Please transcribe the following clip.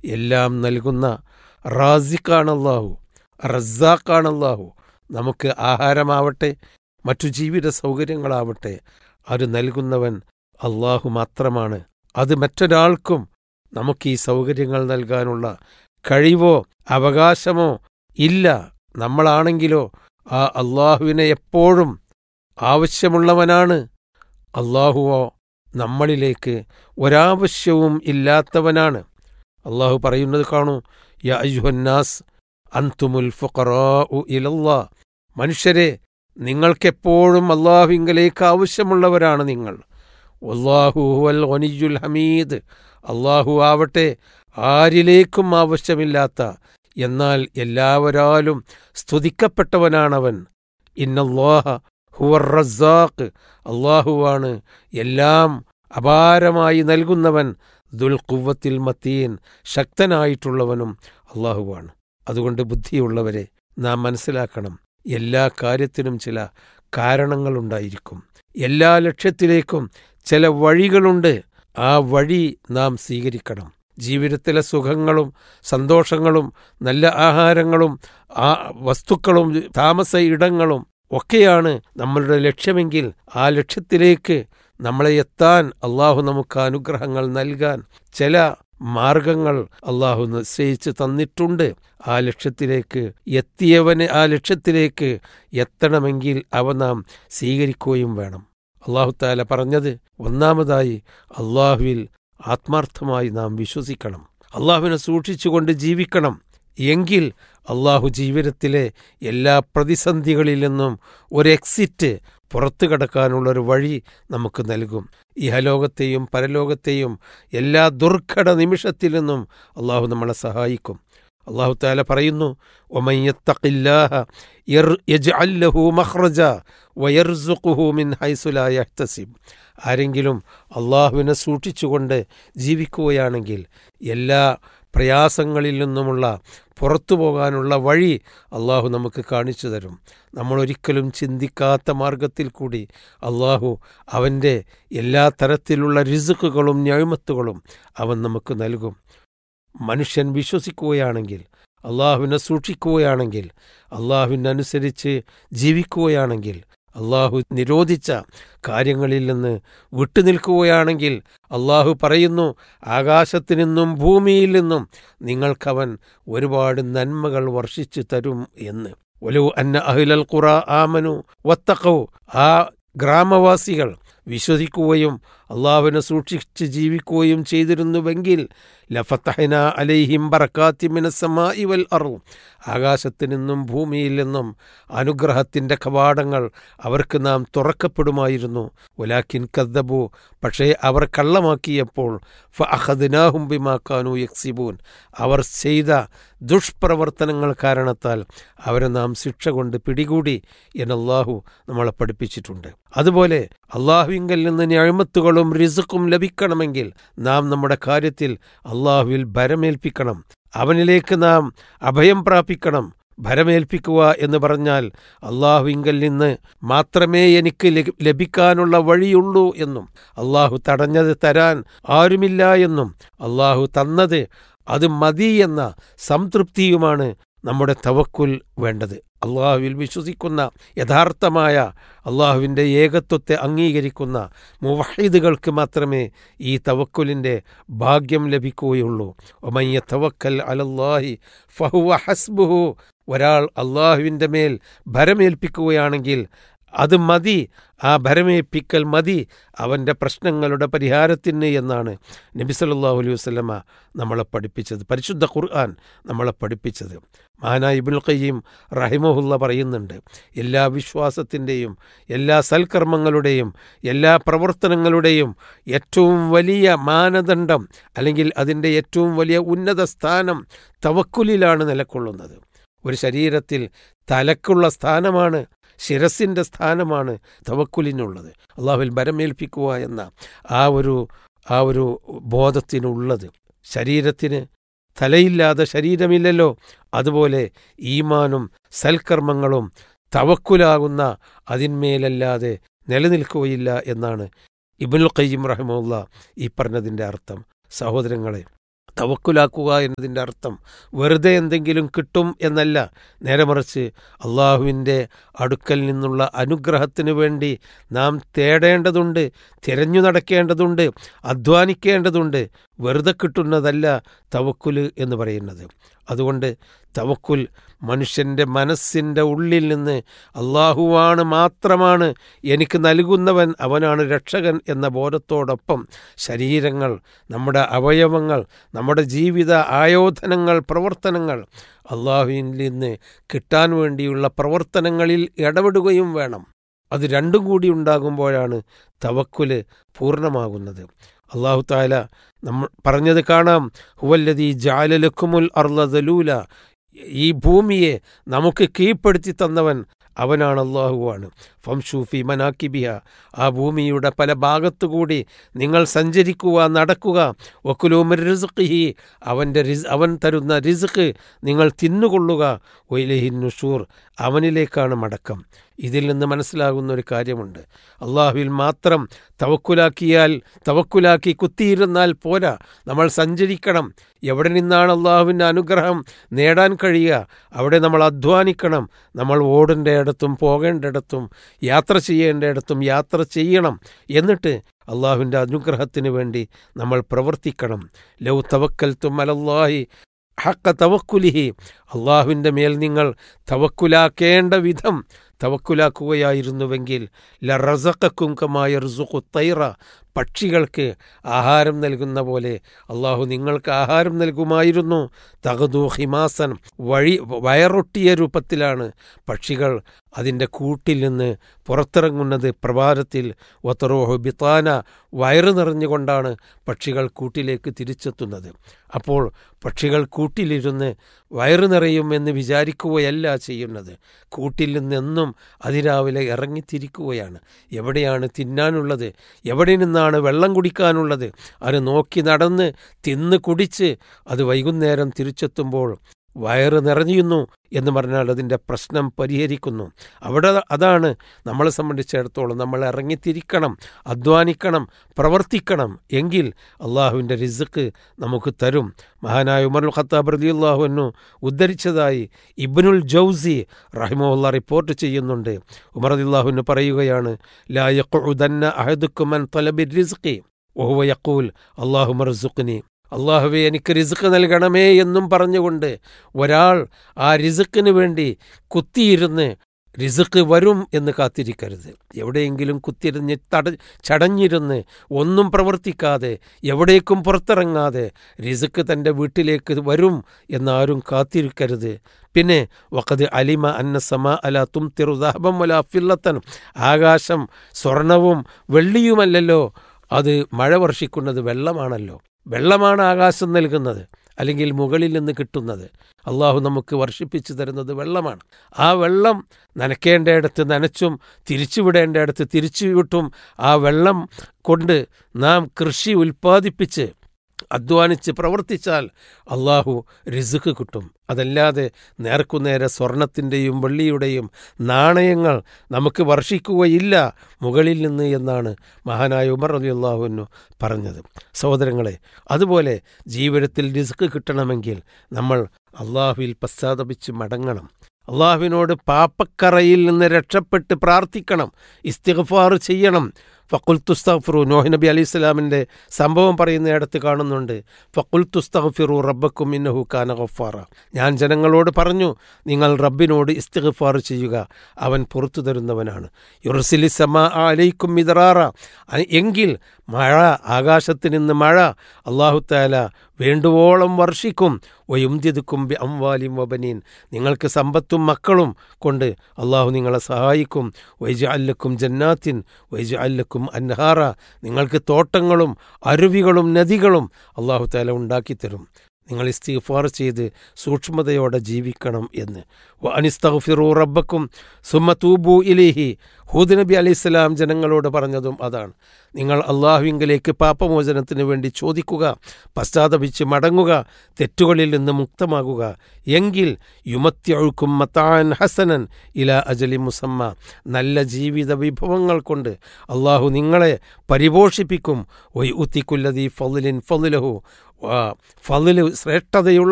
എല്ലാം നൽകുന്ന റാസിഖാണല്ലാഹു റസാഖാണല്ലാഹു നമുക്ക് ആഹാരമാവട്ടെ മറ്റു ജീവിത സൗകര്യങ്ങളാവട്ടെ അത് നൽകുന്നവൻ അള്ളാഹു മാത്രമാണ് അത് മറ്റൊരാൾക്കും നമുക്ക് ഈ സൗകര്യങ്ങൾ നൽകാനുള്ള കഴിവോ അവകാശമോ ഇല്ല നമ്മളാണെങ്കിലോ ആ അള്ളാഹുവിനെ എപ്പോഴും ആവശ്യമുള്ളവനാണ് അള്ളാഹുവോ നമ്മളിലേക്ക് ഒരാവശ്യവും ഇല്ലാത്തവനാണ് അള്ളാഹു പറയുന്നത് കാണൂ യാ അയ്യുഹന്നാസ് അൻതുമുൽ ഫുഖറാഉ ഇലല്ലാ മനുഷ്യരെ നിങ്ങൾക്കെപ്പോഴും അള്ളാഹുവിങ്കലേക്ക് ആവശ്യമുള്ളവരാണ് നിങ്ങൾ അള്ളാഹു ഹുവൽ ഗനിയുൽ ഹമീദ് അള്ളാഹു ആവട്ടെ ആരിലേക്കും ആവശ്യമില്ലാത്ത എന്നാൽ എല്ലാവരാലും സ്തുതിക്കപ്പെട്ടവനാണവൻ ഇന്നല്ലാഹ ഹുവർ റസാഖ് അള്ളാഹുവാണ് എല്ലാം അപാരമായി നൽകുന്നവൻ ദുൽഖുവത്തിൽ മത്തീൻ ശക്തനായിട്ടുള്ളവനും അള്ളാഹുവാണ് അതുകൊണ്ട് ബുദ്ധിയുള്ളവരെ നാം മനസ്സിലാക്കണം എല്ലാ കാര്യത്തിനും ചില കാരണങ്ങളുണ്ടായിരിക്കും എല്ലാ ലക്ഷ്യത്തിലേക്കും ചില വഴികളുണ്ട് ആ വഴി നാം സ്വീകരിക്കണം ജീവിതത്തിലെ സുഖങ്ങളും സന്തോഷങ്ങളും നല്ല ആഹാരങ്ങളും ആ വസ്തുക്കളും താമസ ഇടങ്ങളും ഒക്കെയാണ് നമ്മളുടെ ലക്ഷ്യമെങ്കിൽ ആ ലക്ഷ്യത്തിലേക്ക് നമ്മളെ എത്താൻ അള്ളാഹു നമുക്ക് അനുഗ്രഹങ്ങൾ നൽകാൻ ചില മാർഗങ്ങൾ അള്ളാഹു നിശ്ചയിച്ച് തന്നിട്ടുണ്ട് ആ ലക്ഷ്യത്തിലേക്ക് എത്തിയവന് ആ ലക്ഷ്യത്തിലേക്ക് എത്തണമെങ്കിൽ അവ നാം സ്വീകരിക്കുകയും വേണം അള്ളാഹു താല പറഞ്ഞത് ഒന്നാമതായി അള്ളാഹുവിൽ ആത്മാർത്ഥമായി നാം വിശ്വസിക്കണം അള്ളാഹുവിനെ സൂക്ഷിച്ചുകൊണ്ട് ജീവിക്കണം എങ്കിൽ അള്ളാഹു ജീവിതത്തിലെ എല്ലാ പ്രതിസന്ധികളിൽ നിന്നും ഒരു എക്സിറ്റ് പുറത്തു കടക്കാനുള്ളൊരു വഴി നമുക്ക് നൽകും ഇഹലോകത്തെയും പരലോകത്തെയും എല്ലാ ദുർഘട നിമിഷത്തിൽ നിന്നും അള്ളാഹു നമ്മളെ സഹായിക്കും അള്ളാഹു താല പറയുന്നു ആരെങ്കിലും അള്ളാഹുവിനെ സൂക്ഷിച്ചുകൊണ്ട് ജീവിക്കുകയാണെങ്കിൽ എല്ലാ പ്രയാസങ്ങളിൽ നിന്നുമുള്ള പുറത്തു പോകാനുള്ള വഴി അള്ളാഹു നമുക്ക് കാണിച്ചു തരും നമ്മൾ ഒരിക്കലും ചിന്തിക്കാത്ത മാർഗത്തിൽ കൂടി അള്ളാഹു അവൻ്റെ എല്ലാ തരത്തിലുള്ള രിസുക്കുകളും ഞാഴ്മത്തുകളും അവൻ നമുക്ക് നൽകും മനുഷ്യൻ വിശ്വസിക്കുകയാണെങ്കിൽ അള്ളാഹുവിനെ സൂക്ഷിക്കുകയാണെങ്കിൽ അള്ളാഹുവിനനുസരിച്ച് ജീവിക്കുകയാണെങ്കിൽ അള്ളാഹു നിരോധിച്ച കാര്യങ്ങളിൽ നിന്ന് വിട്ടുനിൽക്കുകയാണെങ്കിൽ അള്ളാഹു പറയുന്നു ആകാശത്തു നിന്നും ഭൂമിയിൽ നിന്നും നിങ്ങൾക്കവൻ ഒരുപാട് നന്മകൾ വർഷിച്ചു തരും എന്ന് ഒലു അന്ന അഹിലൽ ഖുറ ആമനു വത്തക്കവു ആ ഗ്രാമവാസികൾ വിശ്വസിക്കുകയും അള്ളാഹുവിനെ സൂക്ഷിച്ച് ജീവിക്കുകയും ചെയ്തിരുന്നുവെങ്കിൽ ലഫത്തഹന അലൈഹിം ബറക്കാത്തിമിനസമാ ഇവൽ അറു ആകാശത്തു നിന്നും ഭൂമിയിൽ നിന്നും അനുഗ്രഹത്തിൻ്റെ കവാടങ്ങൾ അവർക്ക് നാം തുറക്കപ്പെടുമായിരുന്നു ഒലാക്കിൻ കദ്ദബു പക്ഷേ അവർ കള്ളമാക്കിയപ്പോൾ ഫ അഹദിനാഹും ബിമാക്കാനു യക്സിബൂൻ അവർ ചെയ്ത ദുഷ്പ്രവർത്തനങ്ങൾ കാരണത്താൽ അവരെ നാം ശിക്ഷ കൊണ്ട് പിടികൂടി എന്നല്ലാഹു നമ്മളെ പഠിപ്പിച്ചിട്ടുണ്ട് അതുപോലെ അള്ളാഹുവിങ്കൽ നിന്ന് ഞാഴ്മത്തുകളും റിസുക്കും ലഭിക്കണമെങ്കിൽ നാം നമ്മുടെ കാര്യത്തിൽ അള്ളാഹുവിൽ ഭരമേൽപ്പിക്കണം അവനിലേക്ക് നാം അഭയം പ്രാപിക്കണം ഭരമേൽപ്പിക്കുക എന്ന് പറഞ്ഞാൽ അള്ളാഹുവിങ്കൽ നിന്ന് മാത്രമേ എനിക്ക് ലഭിക്കാനുള്ള വഴിയുള്ളൂ എന്നും അള്ളാഹു തടഞ്ഞത് തരാൻ ആരുമില്ല എന്നും അള്ളാഹു തന്നത് അത് മതി എന്ന സംതൃപ്തിയുമാണ് നമ്മുടെ തവക്കുൽ വേണ്ടത് അള്ളാഹുവിൽ വിശ്വസിക്കുന്ന യഥാർത്ഥമായ അള്ളാഹുവിൻ്റെ ഏകത്വത്തെ അംഗീകരിക്കുന്ന മുവഹീദുകൾക്ക് മാത്രമേ ഈ തവക്കുലിൻ്റെ ഭാഗ്യം ലഭിക്കുകയുള്ളൂ ഒമയ്യ തവക്കൽ അലല്ലാഹി ഫഹുവ ഹസ്ബുഹു ഒരാൾ അള്ളാഹുവിൻ്റെ മേൽ ഭരമേൽപ്പിക്കുകയാണെങ്കിൽ അത് മതി ആ ഭരമേൽപ്പിക്കൽ മതി അവൻ്റെ പ്രശ്നങ്ങളുടെ പരിഹാരത്തിന് എന്നാണ് നബി സല്ലല്ലാഹു അലൈഹി വസല്ലമ നമ്മളെ പഠിപ്പിച്ചത് പരിശുദ്ധ ഖുർആൻ നമ്മളെ പഠിപ്പിച്ചത് മഹാന ഇബുൽ ഖയ്യീം റഹിമഹുല്ല പറയുന്നുണ്ട് എല്ലാ വിശ്വാസത്തിൻ്റെയും എല്ലാ സൽക്കർമ്മങ്ങളുടെയും എല്ലാ പ്രവർത്തനങ്ങളുടെയും ഏറ്റവും വലിയ മാനദണ്ഡം അല്ലെങ്കിൽ അതിൻ്റെ ഏറ്റവും വലിയ ഉന്നത സ്ഥാനം തവക്കുലിലാണ് നിലക്കൊള്ളുന്നത് ഒരു ശരീരത്തിൽ തലക്കുള്ള സ്ഥാനമാണ് ശിരസിൻ്റെ സ്ഥാനമാണ് തവക്കുലിനുള്ളത് അള്ളാഹുവിൽ ബരമേൽപ്പിക്കുക എന്ന ആ ഒരു ആ ഒരു ബോധത്തിനുള്ളത് ശരീരത്തിന് തലയില്ലാതെ ശരീരമില്ലല്ലോ അതുപോലെ ഈമാനും സൽക്കർമ്മങ്ങളും തവക്കുലാകുന്ന അതിന്മേലല്ലാതെ നിലനിൽക്കുകയില്ല എന്നാണ് ഇബുൽ ഖയ്യിം റഹമുല്ല ഈ പറഞ്ഞതിൻ്റെ അർത്ഥം സഹോദരങ്ങളെ തവക്കുലാക്കുക എന്നതിൻ്റെ അർത്ഥം വെറുതെ എന്തെങ്കിലും കിട്ടും എന്നല്ല നേരെ മറിച്ച് അള്ളാഹുവിൻ്റെ അടുക്കൽ നിന്നുള്ള അനുഗ്രഹത്തിന് വേണ്ടി നാം തേടേണ്ടതുണ്ട് തിരഞ്ഞു നടക്കേണ്ടതുണ്ട് അധ്വാനിക്കേണ്ടതുണ്ട് വെറുതെ കിട്ടുന്നതല്ല തവക്കുൽ എന്ന് പറയുന്നത് അതുകൊണ്ട് തവക്കുൽ മനുഷ്യൻ്റെ മനസ്സിൻ്റെ ഉള്ളിൽ നിന്ന് അള്ളാഹുവാണ് മാത്രമാണ് എനിക്ക് നൽകുന്നവൻ അവനാണ് രക്ഷകൻ എന്ന ബോധത്തോടൊപ്പം ശരീരങ്ങൾ നമ്മുടെ അവയവങ്ങൾ നമ്മുടെ ജീവിത ആയോധനങ്ങൾ പ്രവർത്തനങ്ങൾ അള്ളാഹുവിൽ നിന്ന് കിട്ടാൻ വേണ്ടിയുള്ള പ്രവർത്തനങ്ങളിൽ ഇടപെടുകയും വേണം അത് രണ്ടും കൂടി ഉണ്ടാകുമ്പോഴാണ് തവക്കുല് പൂർണ്ണമാകുന്നത് അള്ളാഹു താല നമ്മൾ പറഞ്ഞത് കാണാം ഹുവല്ലതി ജാലലക്കുമുൽ അർലദലൂല ഈ ഭൂമിയെ നമുക്ക് കീഴ്പ്പെടുത്തി തന്നവൻ അവനാണ് അള്ളാഹുവാണ് ഫംഷൂഫി മനാക്കിബിയ ആ ഭൂമിയുടെ പല ഭാഗത്തുകൂടി നിങ്ങൾ സഞ്ചരിക്കുക നടക്കുക വക്കുലൂമർ റിസുഖി അവൻ്റെ റിസ് അവൻ തരുന്ന റിസുഖ് നിങ്ങൾ തിന്നുകൊള്ളുക ഒയിലഹിൻ നുഷൂർ അവനിലേക്കാണ് മടക്കം ഇതിൽ നിന്ന് മനസ്സിലാകുന്ന ഒരു കാര്യമുണ്ട് അള്ളാഹുവിൽ മാത്രം തവക്കുലാക്കിയാൽ തവക്കുലാക്കി കുത്തിയിരുന്നാൽ പോരാ നമ്മൾ സഞ്ചരിക്കണം എവിടെ നിന്നാണ് അള്ളാഹുവിൻ്റെ അനുഗ്രഹം നേടാൻ കഴിയുക അവിടെ നമ്മൾ അധ്വാനിക്കണം നമ്മൾ ഓടേണ്ടയിടത്തും പോകേണ്ടിടത്തും യാത്ര ചെയ്യേണ്ടിടത്തും യാത്ര ചെയ്യണം എന്നിട്ട് അള്ളാഹുവിൻ്റെ അനുഗ്രഹത്തിന് വേണ്ടി നമ്മൾ പ്രവർത്തിക്കണം ലൗ തവക്കൽ തുമ്മലല്ലാഹി ഹക്ക തവക്കുലിഹി അള്ളാഹുവിൻ്റെ മേൽ നിങ്ങൾ തവക്കുലാക്കേണ്ട വിധം തവക്കുലാക്കുകയായിരുന്നുവെങ്കിൽ ല റസക്കും കമായ റുസുഖു തൈറ പക്ഷികൾക്ക് ആഹാരം നൽകുന്ന പോലെ അള്ളാഹു നിങ്ങൾക്ക് ആഹാരം നൽകുമായിരുന്നു തകതു ഹിമാസൻ വഴി വയറൊട്ടിയ രൂപത്തിലാണ് പക്ഷികൾ അതിൻ്റെ കൂട്ടിൽ നിന്ന് പുറത്തിറങ്ങുന്നത് പ്രഭാതത്തിൽ ഒത്തറോഹു ബിത്താന വയറ് നിറഞ്ഞുകൊണ്ടാണ് പക്ഷികൾ കൂട്ടിലേക്ക് തിരിച്ചെത്തുന്നത് അപ്പോൾ പക്ഷികൾ കൂട്ടിലിരുന്ന് വയറ് നിറയുമെന്ന് വിചാരിക്കുകയല്ല ചെയ്യുന്നത് കൂട്ടിൽ നിന്നെന്നും അതിരാവിലെ ഇറങ്ങിത്തിരിക്കുകയാണ് എവിടെയാണ് തിന്നാനുള്ളത് എവിടെ നിന്നാണ് വെള്ളം കുടിക്കാനുള്ളത് അത് നോക്കി നടന്ന് തിന്ന് കുടിച്ച് അത് വൈകുന്നേരം തിരിച്ചെത്തുമ്പോൾ വയറ് നിറഞ്ഞിരുന്നു എന്ന് പറഞ്ഞാൽ അതിൻ്റെ പ്രശ്നം പരിഹരിക്കുന്നു അവിടെ അതാണ് നമ്മളെ സംബന്ധിച്ചിടത്തോളം നമ്മൾ ഇറങ്ങിത്തിരിക്കണം അധ്വാനിക്കണം പ്രവർത്തിക്കണം എങ്കിൽ അള്ളാഹുവിൻ്റെ റിസുക്ക് നമുക്ക് തരും മഹാനായ ഉമർ ഖത്താബ് റലി അള്ളാഹുവിനു ഉദ്ധരിച്ചതായി ഇബ്നുൽ ജൗസി റഹിമുല്ല റിപ്പോർട്ട് ചെയ്യുന്നുണ്ട് ഉമർ അള്ളാഹുവിന് പറയുകയാണ് ലാ യഖുദന്ന അഹദുക്കുമൻ തലബി റിസ്ഖി ഓഹുവ യഖൂൽ അള്ളാഹു മർസുഖ്നി അള്ളാഹുവെ എനിക്ക് റിസുക്ക് നൽകണമേ എന്നും പറഞ്ഞുകൊണ്ട് ഒരാൾ ആ റിസുക്കിന് വേണ്ടി കുത്തിയിരുന്ന് റിസുക്ക് വരും എന്ന് കാത്തിരിക്കരുത് എവിടെയെങ്കിലും കുത്തിരിഞ്ഞ് തട ചടഞ്ഞിരുന്ന് ഒന്നും പ്രവർത്തിക്കാതെ എവിടേക്കും പുറത്തിറങ്ങാതെ റിസുക്ക് തൻ്റെ വീട്ടിലേക്ക് വരും എന്നാരും കാത്തിരിക്കരുത് പിന്നെ വക്കത് അലിമ അന്ന സമ അല തും തിറുദാഹബം അല ഫില്ലത്തൻ ആകാശം സ്വർണവും വെള്ളിയുമല്ലല്ലോ അത് മഴ വർഷിക്കുന്നത് വെള്ളമാണല്ലോ വെള്ളമാണ് ആകാശം നൽകുന്നത് അല്ലെങ്കിൽ മുകളിൽ നിന്ന് കിട്ടുന്നത് അള്ളാഹു നമുക്ക് വർഷിപ്പിച്ചു തരുന്നത് വെള്ളമാണ് ആ വെള്ളം നനയ്ക്കേണ്ടയിടത്ത് നനച്ചും തിരിച്ചുവിടേണ്ടയിടത്ത് തിരിച്ചുവിട്ടും ആ വെള്ളം കൊണ്ട് നാം കൃഷി ഉൽപ്പാദിപ്പിച്ച് അധ്വാനിച്ച് പ്രവർത്തിച്ചാൽ അള്ളാഹു റിസുക്ക് കിട്ടും അതല്ലാതെ നേർക്കുനേരെ സ്വർണത്തിൻ്റെയും വെള്ളിയുടെയും നാണയങ്ങൾ നമുക്ക് വർഷിക്കുകയില്ല മുകളിൽ നിന്ന് എന്നാണ് മഹാനായ ഉമർ അലി അള്ളാഹുവിനു പറഞ്ഞത് സഹോദരങ്ങളെ അതുപോലെ ജീവിതത്തിൽ റിസ്ക് കിട്ടണമെങ്കിൽ നമ്മൾ അള്ളാഹുവിൽ പശ്ചാത്തപിച്ച് മടങ്ങണം അള്ളാഹുവിനോട് പാപ്പക്കറയിൽ നിന്ന് രക്ഷപ്പെട്ട് പ്രാർത്ഥിക്കണം ഇസ്തിഗ്ഫാർ ചെയ്യണം ഫക്കുൽ തുസ്തഫിറു നോഹ് നബി അലി ഇസ്ലാമിൻ്റെ സംഭവം പറയുന്നിടത്ത് കാണുന്നുണ്ട് ഫക്കുൽ തുസ്തഫിറു റബ്ബക്കും ഇന്നഹു കാന ഗഫാറ ഞാൻ ജനങ്ങളോട് പറഞ്ഞു നിങ്ങൾ റബ്ബിനോട് ഇസ്തിഗ്ഫാർ ചെയ്യുക അവൻ പുറത്തു തരുന്നവനാണ് യുർസിലി സമ അലൈക്കും മിതറാറ എങ്കിൽ മഴ ആകാശത്ത് നിന്ന് മഴ അള്ളാഹു താല വേണ്ടുവോളം വർഷിക്കും വയുംതിതുക്കും ബി അംവാലിം വബനീൻ നിങ്ങൾക്ക് സമ്പത്തും മക്കളും കൊണ്ട് അള്ളാഹു നിങ്ങളെ സഹായിക്കും വൈജ അല്ലക്കും ജന്നാത്തിൻ വൈജ അല്ലക്കും അൻഹാറ നിങ്ങൾക്ക് തോട്ടങ്ങളും അരുവികളും നദികളും അള്ളാഹു താല ഉണ്ടാക്കിത്തരും നിങ്ങൾ ഇസ്തിഫാർ ചെയ്ത് സൂക്ഷ്മതയോടെ ജീവിക്കണം എന്ന് അനിസ്തഫിറു റബ്ബക്കും സുമ്മ തൂബു ഇലേഹി ഹൂദ് നബി അലൈഹി സ്വലാം ജനങ്ങളോട് പറഞ്ഞതും അതാണ് നിങ്ങൾ അള്ളാഹുവിങ്കലേക്ക് പാപമോചനത്തിന് വേണ്ടി ചോദിക്കുക പശ്ചാത്തപിച്ച് മടങ്ങുക തെറ്റുകളിൽ നിന്ന് മുക്തമാകുക എങ്കിൽ യുമത്യഴുക്കും മത്താൻ ഹസനൻ ഇല അജലി മുസമ്മ നല്ല ജീവിത വിഭവങ്ങൾ കൊണ്ട് അള്ളാഹു നിങ്ങളെ പരിപോഷിപ്പിക്കും ഒയ് ഉത്തിക്കുല്ലതി ഫലിൻ ഫലിലഹു ഫതില് ശ്രേഷ്ഠതയുള്ള